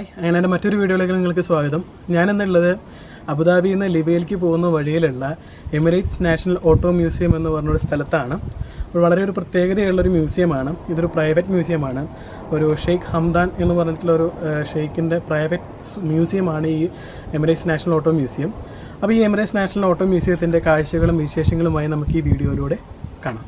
hi അങ്ങനെ എൻ്റെ മറ്റൊരു വീഡിയോയിലേക്ക് നിങ്ങൾക്ക് സ്വാഗതം ഞാനെന്നുള്ളത് അബുദാബിയിൽ നിന്ന് ലിബിയയിലേക്ക് പോകുന്ന വഴിയിലുള്ള എമിറേറ്റ്സ് നാഷണൽ ഓട്ടോ മ്യൂസിയം എന്ന് പറഞ്ഞൊരു സ്ഥലത്താണ് ഒരു വളരെ ഒരു പ്രത്യേകതയുള്ളൊരു മ്യൂസിയമാണ് ഇതൊരു പ്രൈവറ്റ് മ്യൂസിയമാണ് ഒരു ഷെയ്ഖ് ഹംദാൻ എന്ന് പറഞ്ഞിട്ടുള്ള ഒരു ഷെയ്ഖിൻ്റെ പ്രൈവറ്റ് മ്യൂസിയമാണ് ഈ എമിറേറ്റ്സ് നാഷണൽ ഓട്ടോ മ്യൂസിയം അപ്പോൾ ഈ എമിറേറ്റ്സ് നാഷണൽ ഓട്ടോ മ്യൂസിയത്തിൻ്റെ കാഴ്ചകളും വിശേഷങ്ങളുമായി നമുക്ക് ഈ വീഡിയോയിലൂടെ കാണാം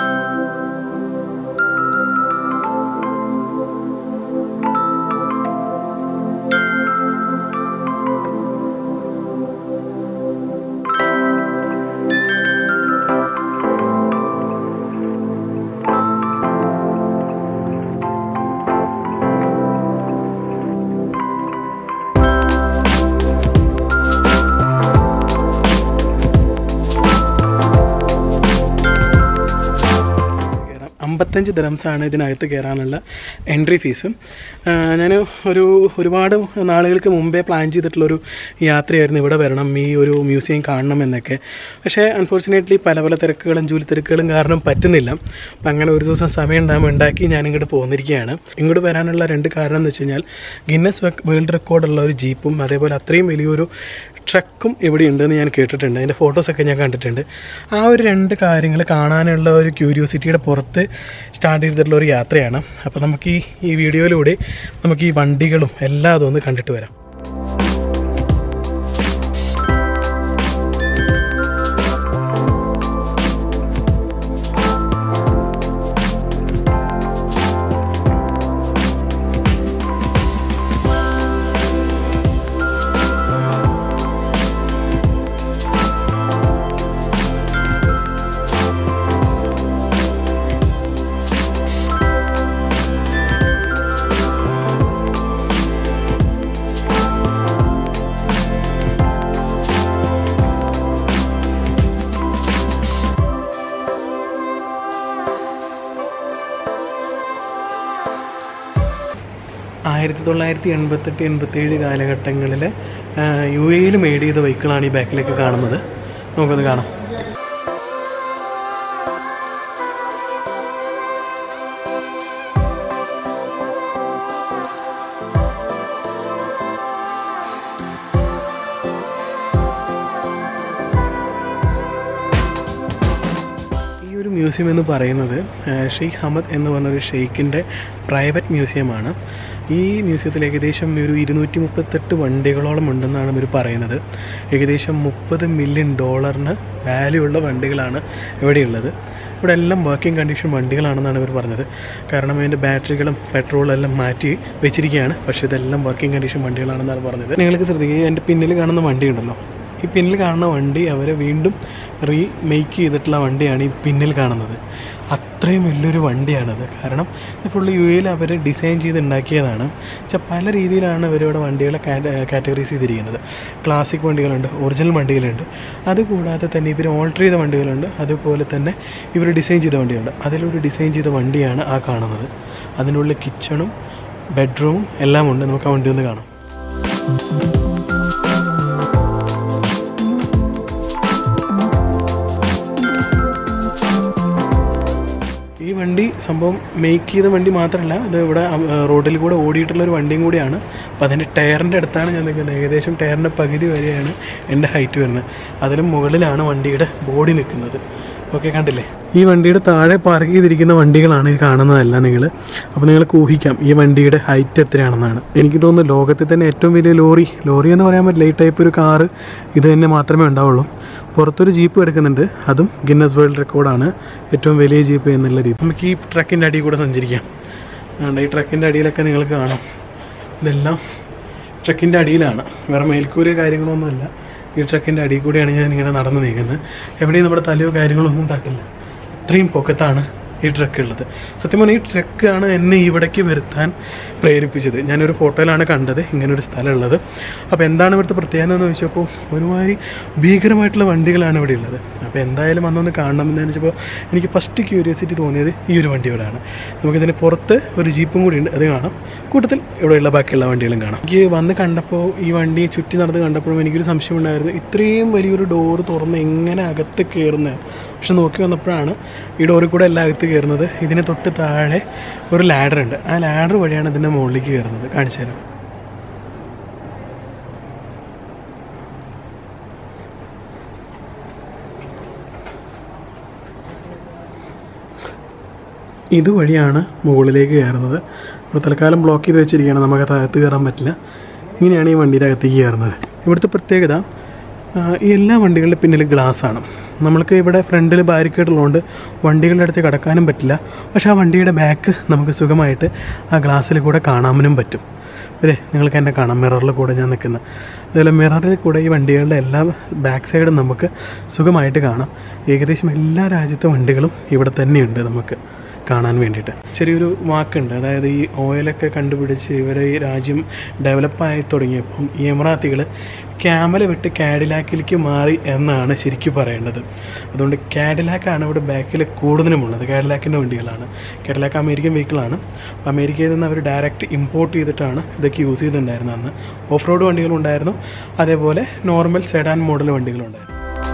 കയറാം അമ്പത്തഞ്ച് ദിറംസാണ് ഇതിനകത്ത് കയറാനുള്ള എൻട്രി ഫീസ് ഞാൻ ഒരു ഒരുപാട് നാളുകൾക്ക് മുമ്പേ പ്ലാൻ ചെയ്തിട്ടുള്ളൊരു യാത്രയായിരുന്നു ഇവിടെ വരണം ഈ ഒരു മ്യൂസിയം കാണണം എന്നൊക്കെ പക്ഷേ അൺഫോർച്ചുനേറ്റ്ലി പല പല തിരക്കുകളും ജോലി തിരക്കുകളും കാരണം പറ്റുന്നില്ല അപ്പം അങ്ങനെ ഒരു ദിവസം സമയം ഉണ്ടാകുമ്പോൾ ഉണ്ടാക്കി ഞാൻ ഇങ്ങോട്ട് പോന്നിരിക്കുകയാണ് ഇങ്ങോട്ട് വരാനുള്ള രണ്ട് കാരണം എന്ന് വെച്ച് കഴിഞ്ഞാൽ ഗിന്നസ് വേൾഡ് റെക്കോർഡുള്ള ഒരു ജീപ്പും അതേപോലെ അത്രയും വലിയൊരു ട്രക്കും ഇവിടെ ഉണ്ടെന്ന് ഞാൻ കേട്ടിട്ടുണ്ട് അതിൻ്റെ ഫോട്ടോസൊക്കെ ഞാൻ കണ്ടിട്ടുണ്ട് ആ ഒരു രണ്ട് കാര്യങ്ങൾ കാണാനുള്ള ഒരു ക്യൂരിയോസിറ്റിയുടെ പുറത്ത് സ്റ്റാർട്ട് ചെയ്തിട്ടുള്ള ഒരു യാത്രയാണ് അപ്പോൾ നമുക്ക് ഈ ഈ വീഡിയോയിലൂടെ നമുക്ക് ഈ വണ്ടികളും എല്ലാം അതൊന്ന് കണ്ടിട്ട് വരാം ആയിരത്തി തൊള്ളായിരത്തി എൺപത്തെട്ട് എൺപത്തേഴ് കാലഘട്ടങ്ങളിൽ യു എയിൽ മെയ്ഡ് ചെയ്ത ബൈക്കുകളാണ് ഈ ബാക്കിലേക്ക് കാണുന്നത് നമുക്കൊന്ന് കാണാം ഈ ഒരു മ്യൂസിയം എന്ന് പറയുന്നത് ഷെയ്ഖ് ഹമദ് എന്ന് പറഞ്ഞൊരു ഷെയ്ഖിൻ്റെ പ്രൈവറ്റ് മ്യൂസിയമാണ് ഈ മ്യൂസിയത്തിൽ ഏകദേശം ഒരു ഇരുന്നൂറ്റി മുപ്പത്തെട്ട് വണ്ടികളോളം ഉണ്ടെന്നാണ് ഇവർ പറയുന്നത് ഏകദേശം മുപ്പത് മില്യൺ ഡോളറിന് വാല്യൂ ഉള്ള വണ്ടികളാണ് ഇവിടെയുള്ളത് ഇവിടെ എല്ലാം വർക്കിംഗ് കണ്ടീഷൻ വണ്ടികളാണെന്നാണ് ഇവർ പറഞ്ഞത് കാരണം അതിൻ്റെ ബാറ്ററികളും പെട്രോളും എല്ലാം മാറ്റി വെച്ചിരിക്കുകയാണ് പക്ഷേ ഇതെല്ലാം വർക്കിംഗ് കണ്ടീഷൻ വണ്ടികളാണെന്നാണ് പറഞ്ഞത് നിങ്ങൾക്ക് ശ്രദ്ധിക്കുക എൻ്റെ പിന്നിൽ കാണുന്ന വണ്ടി ഉണ്ടല്ലോ ഈ പിന്നിൽ കാണുന്ന വണ്ടി അവർ വീണ്ടും റീ മേക്ക് ചെയ്തിട്ടുള്ള വണ്ടിയാണ് ഈ പിന്നിൽ കാണുന്നത് അത്രയും വലിയൊരു വണ്ടിയാണത് കാരണം ഇത് ഫുള്ള് യു എയിൽ അവർ ഡിസൈൻ ചെയ്ത് ഉണ്ടാക്കിയതാണ് വെച്ചാൽ പല രീതിയിലാണ് ഇവരിവിടെ വണ്ടികളെ കാറ്റഗറൈസ് ചെയ്തിരിക്കുന്നത് ക്ലാസിക് വണ്ടികളുണ്ട് ഒറിജിനൽ വണ്ടികളുണ്ട് അതുകൂടാതെ തന്നെ ഇവർ ഓൾട്ടർ ചെയ്ത വണ്ടികളുണ്ട് അതുപോലെ തന്നെ ഇവർ ഡിസൈൻ ചെയ്ത വണ്ടിയുണ്ട് അതിലൊരു ഡിസൈൻ ചെയ്ത വണ്ടിയാണ് ആ കാണുന്നത് അതിനുള്ളിൽ കിച്ചണും ബെഡ്റൂമും എല്ലാം ഉണ്ട് നമുക്ക് ആ വണ്ടി ഒന്ന് കാണാം ഈ വണ്ടി സംഭവം മേക്ക് ചെയ്ത വണ്ടി മാത്രമല്ല ഇത് ഇവിടെ റോഡിൽ കൂടെ ഓടിയിട്ടുള്ള ഒരു വണ്ടിയും കൂടിയാണ് അപ്പോൾ അതിൻ്റെ ടയറിൻ്റെ അടുത്താണ് ഞാൻ നിൽക്കുന്നത് ഏകദേശം ടയറിൻ്റെ പകുതി വരെയാണ് എൻ്റെ ഹൈറ്റ് വരുന്നത് അതിലും മുകളിലാണ് വണ്ടിയുടെ ബോഡി നിൽക്കുന്നത് ഓക്കെ കണ്ടില്ലേ ഈ വണ്ടിയുടെ താഴെ പാർക്ക് ചെയ്തിരിക്കുന്ന വണ്ടികളാണ് ഈ കാണുന്നതല്ല നിങ്ങൾ അപ്പോൾ നിങ്ങൾക്ക് ഊഹിക്കാം ഈ വണ്ടിയുടെ ഹൈറ്റ് എത്രയാണെന്നാണ് എനിക്ക് തോന്നുന്നു ലോകത്തിൽ തന്നെ ഏറ്റവും വലിയ ലോറി ലോറി എന്ന് പറയാൻ പറ്റില്ല ഈ ടൈപ്പ് ഒരു കാറ് ഇത് തന്നെ മാത്രമേ ഉണ്ടാവുള്ളൂ പുറത്തൊരു ജീപ്പ് എടുക്കുന്നുണ്ട് അതും ഗിന്നസ് വേൾഡ് റെക്കോർഡാണ് ഏറ്റവും വലിയ ജീപ്പ് എന്നുള്ള രീതി നമുക്ക് ഈ ട്രക്കിൻ്റെ അടിയിൽ കൂടെ സഞ്ചരിക്കാം അതുകൊണ്ട് ഈ ട്രക്കിൻ്റെ അടിയിലൊക്കെ നിങ്ങൾക്ക് കാണാം ഇതെല്ലാം ട്രക്കിൻ്റെ അടിയിലാണ് വേറെ മേൽക്കൂര കാര്യങ്ങളൊന്നുമല്ല ഈ ട്രക്കിൻ്റെ അടിയിൽ കൂടെയാണ് ഞാൻ ഇങ്ങനെ നടന്നു നീങ്ങുന്നത് എവിടെയും നമ്മുടെ തലയോ കാര്യങ്ങളോ ഒന്നും തട്ടില്ല അത്രയും പൊക്കത്താണ് ഈ ട്രക്ക് ഉള്ളത് സത്യം പറഞ്ഞാൽ ഈ ട്രക്കാണ് എന്നെ ഇവിടേക്ക് വരുത്താൻ പ്രേരിപ്പിച്ചത് ഞാനൊരു ഫോട്ടോയിലാണ് കണ്ടത് ഇങ്ങനൊരു സ്ഥലമുള്ളത് അപ്പോൾ എന്താണ് ഇവിടുത്തെ പ്രത്യേകത എന്ന് ചോദിച്ചപ്പോൾ ഒരുമാതിരി ഭീകരമായിട്ടുള്ള വണ്ടികളാണ് ഇവിടെ ഉള്ളത് അപ്പോൾ എന്തായാലും അന്നൊന്ന് കാണണമെന്ന് വെച്ചപ്പോൾ എനിക്ക് ഫസ്റ്റ് ക്യൂരിയോസിറ്റി തോന്നിയത് ഈ ഒരു വണ്ടിയോടാണ് നമുക്കിതിന് പുറത്ത് ഒരു ജീപ്പും കൂടി ഉണ്ട് അത് കാണാം കൂട്ടത്തിൽ ഇവിടെയുള്ള ബാക്കിയുള്ള വണ്ടികളും കാണാം എനിക്ക് വന്ന് കണ്ടപ്പോൾ ഈ വണ്ടി ചുറ്റി നടന്ന് കണ്ടപ്പോഴും എനിക്കൊരു സംശയം ഉണ്ടായിരുന്നു ഇത്രയും വലിയൊരു ഡോറ് തുറന്ന് എങ്ങനെ അകത്ത് കയറുന്നത് പക്ഷെ നോക്കി വന്നപ്പോഴാണ് ഈ ഡോറിൽ കൂടെ എല്ലാം അകത്ത് കയറുന്നത് ഇതിന് തൊട്ട് താഴെ ഒരു ലാഡർ ഉണ്ട് ആ ലാഡർ വഴിയാണ് ഇതിൻ്റെ മുകളിലേക്ക് കയറുന്നത് കാണിച്ചു തരാം ഇതുവഴിയാണ് മുകളിലേക്ക് കയറുന്നത് ഇപ്പോൾ തൽക്കാലം ബ്ലോക്ക് ചെയ്ത് വെച്ചിരിക്കുകയാണ് നമുക്ക് അകത്ത് കയറാൻ പറ്റില്ല ഇങ്ങനെയാണ് ഈ വണ്ടിയുടെ അകത്തേക്ക് കയറുന്നത് ഇവിടുത്തെ പ്രത്യേകത ആ, ഈ എല്ലാ വണ്ടികളുടെ പിന്നിൽ ഗ്ലാസ്സാണ് നമ്മൾക്ക് ഇവിടെ ഫ്രണ്ടിൽ ബാരിക്കേഡ് ഉള്ളതുകൊണ്ട് വണ്ടികളുടെ അടുത്ത് കിടക്കാനും പറ്റില്ല പക്ഷേ ആ വണ്ടിയുടെ ബാക്ക് നമുക്ക് സുഖമായിട്ട് ആ ഗ്ലാസ്സിൽ കൂടെ കാണാനും പറ്റും അതെ നിങ്ങൾക്ക് എന്നെ കാണാം മിററിൽ കൂടെ ഞാൻ നിൽക്കുന്നത് അതുപോലെ മിററിൽ കൂടെ ഈ വണ്ടികളുടെ എല്ലാ ബാക്ക് സൈഡും നമുക്ക് സുഖമായിട്ട് കാണാം ഏകദേശം എല്ലാ രാജ്യത്തെ വണ്ടികളും ഇവിടെ തന്നെയുണ്ട് നമുക്ക് കാണാൻ വേണ്ടിയിട്ട് ചെറിയൊരു വാക്കുണ്ട് അതായത് ഈ ഓയിലൊക്കെ കണ്ടുപിടിച്ച് ഇവരെ ഈ രാജ്യം ഡെവലപ്പായി തുടങ്ങിയപ്പം ഈ എമറാത്തികൾ ക്യാമല വിട്ട് കാഡിലാക്കിലേക്ക് മാറി എന്നാണ് ശരിക്കും പറയേണ്ടത് അതുകൊണ്ട് കാഡിലാക്കാണ് ഇവിടെ ബാക്കിൽ കൂടുതലുമുള്ളത് കാഡിലാക്കിൻ്റെ വണ്ടികളാണ് കാഡിലാക്ക് അമേരിക്കൻ വെഹിക്കിളാണ് അപ്പോൾ അമേരിക്കയിൽ നിന്ന് അവർ ഡയറക്റ്റ് ഇമ്പോർട്ട് ചെയ്തിട്ടാണ് ഇതൊക്കെ യൂസ് ചെയ്തിട്ടുണ്ടായിരുന്നത് അന്ന് ഓഫ് റോഡ് വണ്ടികളുണ്ടായിരുന്നു അതേപോലെ നോർമൽ സെഡാൻ മോഡൽ വണ്ടികളുണ്ടായിരുന്നു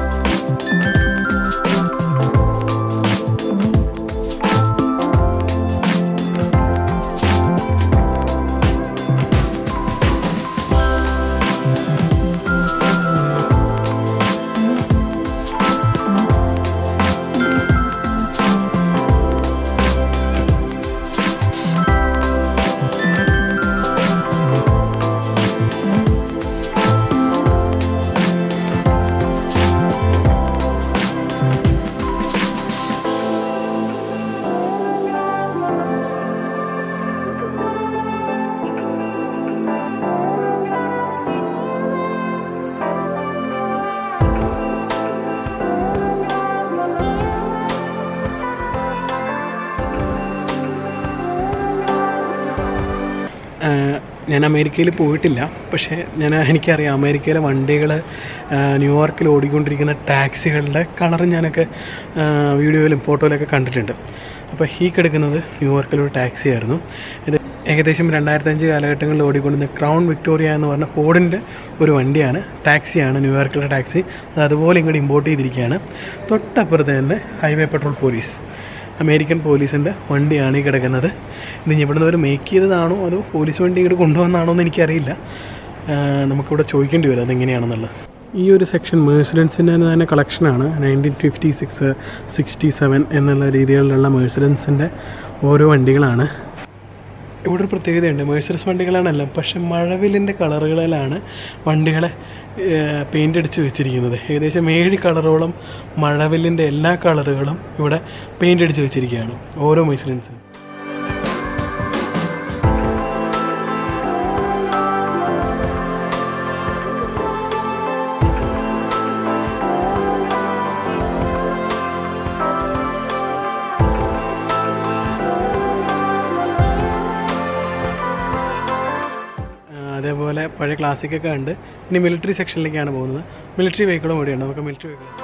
ആഹ് ഞാൻ അമേരിക്കയിൽ പോയിട്ടില്ല പക്ഷേ ഞാൻ എനിക്കറിയാം അമേരിക്കയിലെ വണ്ടികൾ ന്യൂയോർക്കിൽ ഓടിക്കൊണ്ടിരിക്കുന്ന ടാക്സികളുടെ കളർ ഞാനൊക്കെ ആഹ് വീഡിയോയിലും ഫോട്ടോയിലൊക്കെ കണ്ടിട്ടുണ്ട് അപ്പോൾ ഈ കിടക്കുന്നത് ന്യൂയോർക്കിലൊരു ടാക്സി ആയിരുന്നു ഇത് ഏകദേശം രണ്ടായിരത്തഞ്ച് കാലഘട്ടങ്ങളിൽ ഓടിക്കൊണ്ടിരുന്ന ക്രൗൺ വിക്ടോറിയ എന്ന് പറഞ്ഞ ഫോർഡിൻ്റെ ഒരു വണ്ടിയാണ് ടാക്സിയാണ് ന്യൂയോർക്കിലെ ടാക്സി അത് അതുപോലെ ഇങ്ങോട്ട് ഇമ്പോർട്ട് ചെയ്തിരിക്കുകയാണ് തൊട്ടപ്പുറത്ത് തന്നെ ഹൈവേ പെട്രോൾ പോലീസ് അമേരിക്കൻ പോലീസിൻ്റെ വണ്ടിയാണ് ഈ കിടക്കുന്നത് ഇത് ഇനി ഇവിടുന്ന് അവർ മേക്ക് ചെയ്തതാണോ അതോ പോലീസ് വണ്ടി ഇങ്ങോട്ട് കൊണ്ടുവന്നാണോ എന്ന് എനിക്കറിയില്ല ആ, നമുക്കിവിടെ ചോദിക്കേണ്ടി വരും അതെങ്ങനെയാണെന്നുള്ളത് ഈ ഒരു സെക്ഷൻ മേഴ്സിഡൻസിൻ്റെ തന്നെ കളക്ഷനാണ് nineteen fifty six sixty seven എന്നുള്ള രീതിയിലുള്ള മേഴ്സിഡൻസിൻ്റെ ഓരോ വണ്ടികളാണ് ഇവിടെ ഒരു പ്രത്യേകതയുണ്ട് മേഴ്സറസ് വണ്ടികളാണെല്ലാം പക്ഷെ മഴവില്ലിൻ്റെ കളറുകളിലാണ് വണ്ടികളെ പെയിൻ്റ് അടിച്ച് വെച്ചിരിക്കുന്നത് ഏകദേശം ഏഴ് കളറോളം മഴവില്ലിൻ്റെ എല്ലാ കളറുകളും ഇവിടെ പെയിൻ്റ് അടിച്ച് വെച്ചിരിക്കുകയാണ് ഓരോ മേഴ്സറൻസിനും ആ, അതേപോലെ പഴയ ക്ലാസിക്കൊക്കെ ഉണ്ട് ഇനി മിലിറ്ററി സെക്ഷനിലേക്കാണ് പോകുന്നത് മിലിറ്ററി വെഹിക്കിളും കൂടിയുണ്ട് നമുക്ക് മിലിറ്ററി വെഹിക്കിൾ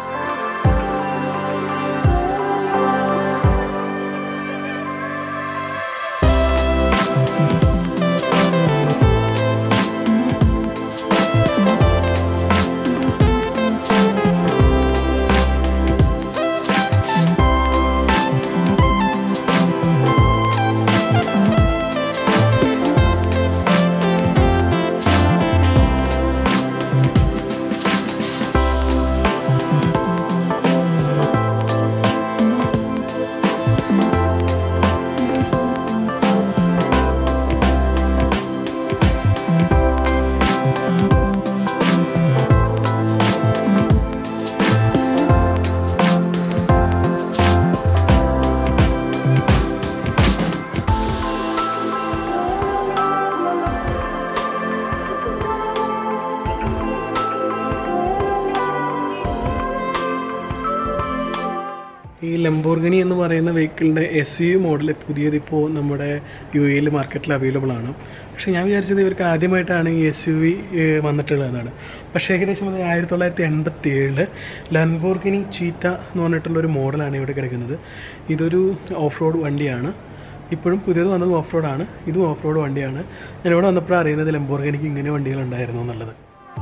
ഈ ലംബോർഗനി എന്ന് പറയുന്ന വെഹിക്കിളിൻ്റെ എസ് യു മോഡൽ പുതിയതിപ്പോൾ നമ്മുടെ യു എയിൽ മാർക്കറ്റിൽ അവൈലബിൾ ആണ് പക്ഷേ ഞാൻ വിചാരിച്ചത് ഇവർക്ക് ആദ്യമായിട്ടാണ് ഈ എസ് യു വി വന്നിട്ടുള്ളതെന്നാണ് പക്ഷേ ഏകദേശം അത് ആയിരത്തി തൊള്ളായിരത്തി എൺപത്തി ഏഴില് ലംബോർഗിനി ചീറ്റ എന്ന് പറഞ്ഞിട്ടുള്ള ഒരു മോഡലാണ് ഇവിടെ കിടക്കുന്നത് ഇതൊരു ഓഫ് റോഡ് വണ്ടിയാണ് ഇപ്പോഴും പുതിയത് വന്നത് ഓഫ് റോഡാണ് ഇതും ഓഫ് റോഡ് വണ്ടിയാണ് ഞാൻ ഇവിടെ വന്നപ്പോഴാണ് അറിയുന്നത് ലംബോർഗനിക്ക് ഇങ്ങനെ വണ്ടികളുണ്ടായിരുന്നു എന്നുള്ളത്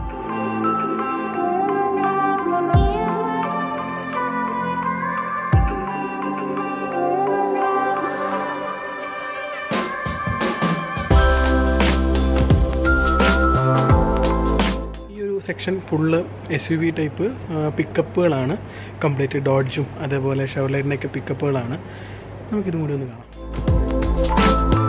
ഈ ഒരു section full S U V type പിക്കപ്പുകളാണ് കംപ്ലീറ്റ് ഡോഡ്ജും അതേപോലെ ഷെവർലൈറ്റിൻ്റെയൊക്കെ പിക്കപ്പുകളാണ് നമുക്കിതും കൂടി ഒന്ന് കാണാം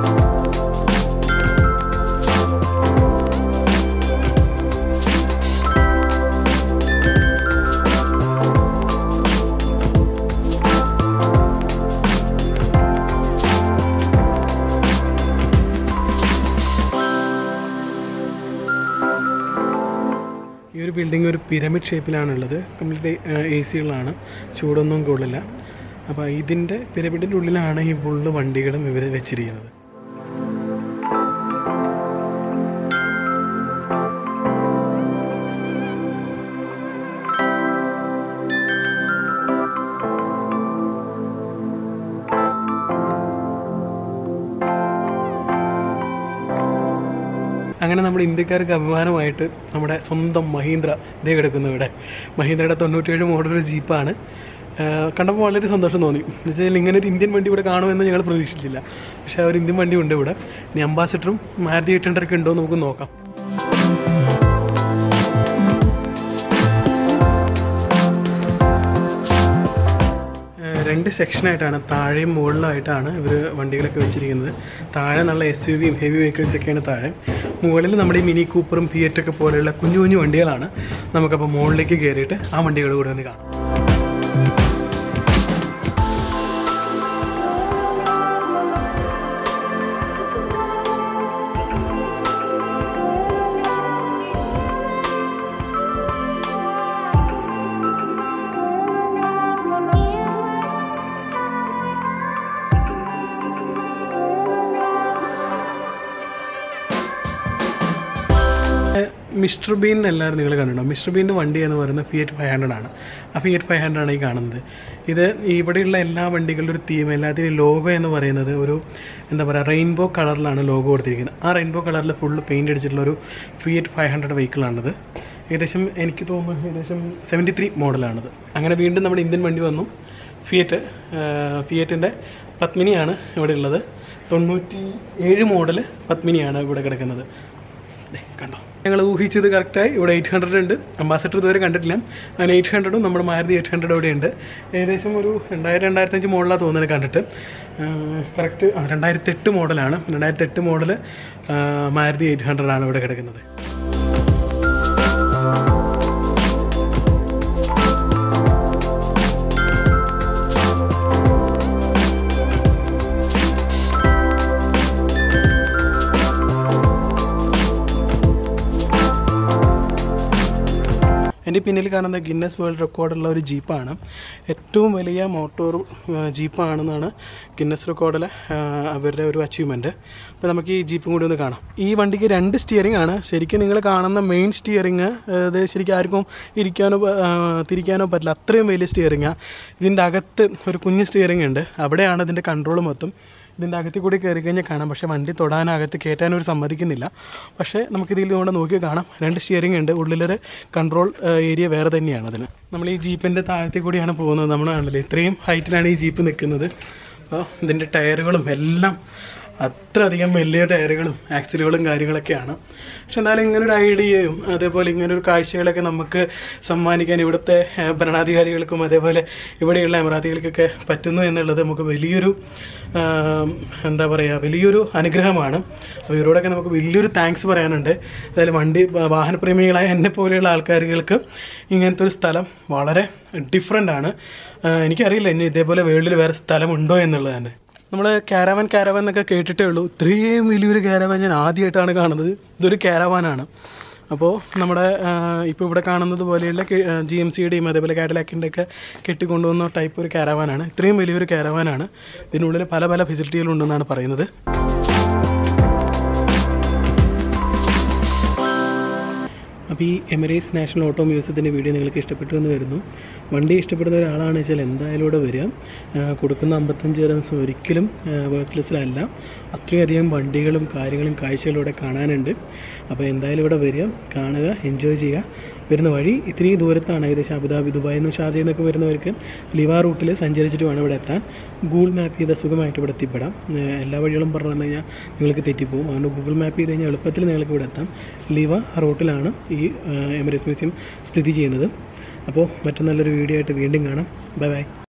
ഈ ഒരു ബിൽഡിംഗ് ഒരു പിരമിഡ് ഷേപ്പിലാണുള്ളത് കംപ്ലീറ്റ് എ സികളാണ് ചൂടൊന്നും കൊള്ളില്ല അപ്പോൾ ഇതിൻ്റെ പിരമിഡിൻ്റെ ഉള്ളിലാണ് ഈ ഫുള്ള് വണ്ടികളും ഇവർ വെച്ചിരിക്കുന്നത് അങ്ങനെ നമ്മുടെ ഇന്ത്യക്കാർക്ക് അഭിമാനമായിട്ട് നമ്മുടെ സ്വന്തം മഹീന്ദ്ര ഇതേ കിടക്കുന്നു ഇവിടെ മഹീന്ദ്രയുടെ തൊണ്ണൂറ്റേഴ് മോഡൽ ഒരു ജീപ്പാണ് കണ്ടപ്പോൾ വളരെ സന്തോഷം തോന്നി എന്ന് വെച്ചാൽ ഇങ്ങനെ ഒരു ഇന്ത്യൻ വണ്ടി ഇവിടെ കാണുമെന്ന് ഞങ്ങൾ പ്രതീക്ഷിച്ചില്ല പക്ഷേ ആ ഒരു ഇന്ത്യൻ വണ്ടി ഉണ്ട് ഇവിടെ ഇനി അംബാസിഡറും മാരുതി എയ്റ്റ് ഹൺഡ്രഡ് ഒക്കെ ഉണ്ടോ എന്ന് നമുക്ക് നോക്കാം ഏഹ് രണ്ട് സെക്ഷനായിട്ടാണ് താഴെയും മുകളിലായിട്ടാണ് ഇവർ വണ്ടികളൊക്കെ വെച്ചിരിക്കുന്നത് താഴെ നല്ല എസ് യു വിയും ഹെവി വെഹിക്കിൾസ് ഒക്കെയാണ് താഴെ മുകളിൽ നമ്മുടെ ഈ മിനി കൂപ്പറും ഫിയറ്റൊക്കെ പോലെയുള്ള കുഞ്ഞു കുഞ്ഞു വണ്ടികളാണ് നമുക്കപ്പോൾ മുകളിലേക്ക് കയറിയിട്ട് ആ വണ്ടികൾ കൂടെ ഒന്ന് കാണാം മിസ്റ്റർ ബീൻ എല്ലാവരും നിങ്ങൾ കണ്ടിട്ടുണ്ടോ മിസ്റ്റർ ബീൻ്റെ വണ്ടി എന്ന് പറയുന്നത് ഫിയറ്റ് ഫൈവ് ഹൺഡ്രഡ് ആണ് ആ ഫിയറ്റ് ഫൈവ് ഹൺഡ്രഡ് ആണ് ഈ കാണുന്നത് ഇത് ഇവിടെയുള്ള എല്ലാ വണ്ടികളുടെ ഒരു തീം എല്ലാത്തിനും ലോഗോ എന്ന് പറയുന്നത് ഒരു എന്താ പറയുക റെയിൻബോ കളറിലാണ് ലോഗോ കൊടുത്തിരിക്കുന്നത് ആ റെയിൻബോ കളറിൽ ഫുള്ള് പെയിൻറ് അടിച്ചിട്ടുള്ള ഒരു ഫിയറ്റ് ഫൈവ് ഹൺഡ്രഡ് വെഹിക്കിളാണിത് ഏകദേശം എനിക്ക് തോന്നുന്നു ഏകദേശം സെവൻറ്റി ത്രീ മോഡലാണിത് അങ്ങനെ വീണ്ടും നമ്മുടെ ഇന്ത്യൻ വണ്ടി വന്നു ഫിയറ്റ് ഫിയറ്റിൻ്റെ പത്മിനിയാണ് ഇവിടെ ഉള്ളത് തൊണ്ണൂറ്റി ഏഴ് മോഡൽ പത്മിനിയാണ് ഇവിടെ കിടക്കുന്നത് ദേ, കണ്ടോ ഞങ്ങൾ ഊഹിച്ചത് കറക്റ്റായി ഇവിടെ എയ്റ്റ് ഹൺഡ്രഡ് ഉണ്ട് അംബാസഡർ ഇതുവരെ കണ്ടിട്ടില്ല അങ്ങനെ എയ്റ്റ് ഹൺഡ്രഡും നമ്മുടെ മാരുതി എയ്റ്റ് ഹൺഡ്രഡ് ഇവിടെ ഉണ്ട് ഏകദേശം ഒരു രണ്ടായിരം രണ്ടായിരത്തഞ്ച് മോഡലാണ് തോന്നുന്നത് കണ്ടിട്ട് കറക്റ്റ് രണ്ടായിരത്തി എട്ട് മോഡലാണ് രണ്ടായിരത്തി എട്ട് മോഡൽ മാരുതി എയ്റ്റ് ഹൺഡ്രഡ് ആണ് ഇവിടെ കിടക്കുന്നത് എൻ്റെ പിന്നിൽ കാണുന്ന ഗിന്നസ് വേൾഡ് റെക്കോർഡുള്ള ഒരു ജീപ്പാണ് ഏറ്റവും വലിയ മോട്ടോർ ജീപ്പാണെന്നാണ് ഗിന്നസ് റെക്കോർഡിലെ അവരുടെ ഒരു അച്ചീവ്മെൻറ്റ് അപ്പോൾ നമുക്ക് ഈ ജീപ്പും കൂടി ഒന്ന് കാണാം ഈ വണ്ടിക്ക് രണ്ട് സ്റ്റിയറിംഗ് ആണ് ശരിക്കും നിങ്ങൾ കാണുന്ന മെയിൻ സ്റ്റിയറിംഗ് അത് ശരിക്കും ആർക്കും ഇരിക്കാനോ ആ, തിരിക്കാനോ പറ്റില്ല അത്രയും വലിയ സ്റ്റിയറിംഗാണ് ഇതിൻ്റെ അകത്ത് ഒരു കുഞ്ഞ് സ്റ്റിയറിംഗ് ഉണ്ട് അവിടെയാണ് ഇതിൻ്റെ കൺട്രോൾ മൊത്തം ഇതിൻ്റെ അകത്തിൽ കൂടി കയറി കഴിഞ്ഞാൽ കാണാം പക്ഷേ വണ്ടി തൊടാനകത്ത് കയറ്റാൻ ഒരു സമ്മതിക്കുന്നില്ല പക്ഷേ നമുക്കിതിൽ കൊണ്ട് നോക്കി കാണാം രണ്ട് സ്റ്റിയറിംഗ് ഉണ്ട് ഉള്ളിലൊരു കൺട്രോൾ ഏരിയ വേറെ തന്നെയാണ് അതിന് നമ്മൾ ഈ ജീപ്പിൻ്റെ താഴത്തിൽ കൂടിയാണ് പോകുന്നത് നമ്മൾ കണ്ടില്ലേ ഇത്രയും ഹൈറ്റിലാണ് ഈ ജീപ്പ് നിൽക്കുന്നത് അപ്പോൾ ഇതിൻ്റെ ടയറുകളും എല്ലാം അത്രയധികം വലിയ ടയറുകളും ആക്സിലുകളും കാര്യങ്ങളൊക്കെയാണ് പക്ഷെ എന്നാലും ഇങ്ങനെ ഒരു ഐഡിയയും അതേപോലെ ഇങ്ങനെ ഒരു കാഴ്ചകളൊക്കെ നമുക്ക് സമ്മാനിക്കാൻ ഇവിടുത്തെ ഏഹ്, ഭരണാധികാരികൾക്കും അതേപോലെ ഇവിടെയുള്ള എമറാത്തികൾക്കൊക്കെ പറ്റുന്നു എന്നുള്ളത് നമുക്ക് വലിയൊരു ആം, എന്താ പറയുക വലിയൊരു അനുഗ്രഹമാണ് അപ്പോൾ ഇവരോടൊക്കെ നമുക്ക് വലിയൊരു താങ്ക്സ് പറയാനുണ്ട് അതായത് വണ്ടി വ- വാഹനപ്രേമികളായ എന്നെ പോലെയുള്ള ആൾക്കാർക്ക് ഇങ്ങനത്തെ ഒരു സ്ഥലം വളരെ ഡിഫറെൻ്റ് ആണ് ആ, എനിക്കറിയില്ല ഇനി ഇതേപോലെ വേൾഡിൽ വേറെ സ്ഥലമുണ്ടോ എന്നുള്ളത് തന്നെ നമ്മൾ കാരവൻ കാരവൻ എന്നൊക്കെ കേട്ടിട്ടേ ഉള്ളൂ ഇത്രയും വലിയൊരു കാരവൻ ഞാൻ ആദ്യമായിട്ടാണ് കാണുന്നത് ഇതൊരു കാരവാനാണ് അപ്പോൾ നമ്മുടെ ഇപ്പോൾ ഇവിടെ കാണുന്നത് പോലെയുള്ള ജി എം സിയുടെയും അതേപോലെ കാറ്റലാക്കിൻ്റെ ഒക്കെ കെട്ടിക്കൊണ്ടുവന്ന ടൈപ്പ് ഒരു കാരവാനാണ് ഇത്രയും വലിയൊരു കാരവാനാണ് ഇതിനുള്ളിൽ പല പല ഫെസിലിറ്റികളുണ്ടെന്നാണ് പറയുന്നത് അപ്പോൾ ഈ എമിറേറ്റ്സ് നാഷണൽ ഓട്ടോ മ്യൂസിയത്തിൻ്റെ വീഡിയോ നിങ്ങൾക്ക് ഇഷ്ടപ്പെട്ടു എന്ന് വരുന്നു വണ്ടി ഇഷ്ടപ്പെടുന്ന ഒരാളാണെന്ന് വെച്ചാൽ എന്തായാലും ഇവിടെ വരിക ആ, കൊടുക്കുന്ന അമ്പത്തഞ്ച് ദിവസം ഒരിക്കലും വർക്ക്ലെസ്സിലല്ല അത്രയും അധികം വണ്ടികളും കാര്യങ്ങളും കാഴ്ചകളും ഇവിടെ കാണാനുണ്ട് അപ്പോൾ എന്തായാലും ഇവിടെ വരിക കാണുക എൻജോയ് ചെയ്യുക വരുന്ന വഴി ഇത്തിരി ദൂരത്താണ് ഏകദേശം അബുദാബി ദുബായിൽ നിന്ന് ഷാർജയിൽ നിന്നൊക്കെ വരുന്നവർക്ക് ലിവ റൂട്ടിൽ സഞ്ചരിച്ചിട്ട് വേണം ഇവിടെ എത്താൻ ഗൂഗിൾ മാപ്പ് ചെയ്ത സുഖമായിട്ട് ഇവിടെ എത്തിപ്പെടാം ഏഹ് എല്ലാ വഴികളും പറഞ്ഞു തന്നു കഴിഞ്ഞാൽ നിങ്ങൾക്ക് തെറ്റിപ്പോകും അതുകൊണ്ട് ഗൂഗിൾ മാപ്പ് ചെയ്ത് കഴിഞ്ഞാൽ എളുപ്പത്തിൽ നിങ്ങൾക്ക് ഇവിടെ എത്താം ലിവ റൂട്ടിലാണ് ഈ ഏഹ് എമിറേറ്റ്സ് മ്യൂസിയം സ്ഥിതി ചെയ്യുന്നത് അപ്പോൾ മറ്റു നല്ലൊരു വീഡിയോ ആയിട്ട് വീണ്ടും കാണാം ബൈ ബൈ